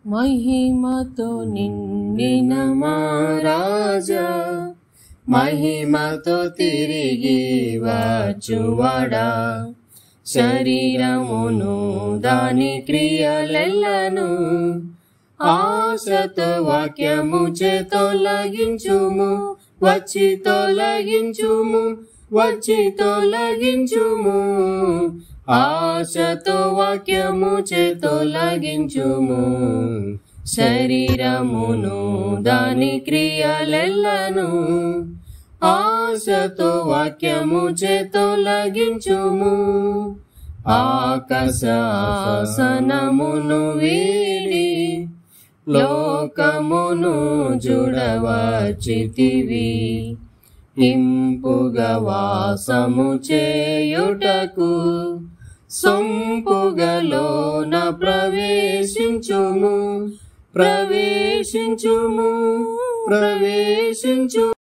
మహిమతో నిండిన మా రాజా మహిమతో తిరిగి వచ్చువాడా శరీరమును దాని క్రియలెల్లను ఆశతో వాక్యము చే తొలగించుము వచ్చి తొలగించుము వచ్చి తొలగించుము ఆశతో వాక్యము చే తొలగించుము శరీరమును దాని క్రియలెల్లను ఆశతో వాక్యము చే తొలగించుము ఆకాశాసనమును వీడి లోకమును జుడవచితివి ఇంపుగా వాసము చేయుటకు సొంపుగలోన ప్రవేశించుము ప్రవేశించుము ప్రవేశించు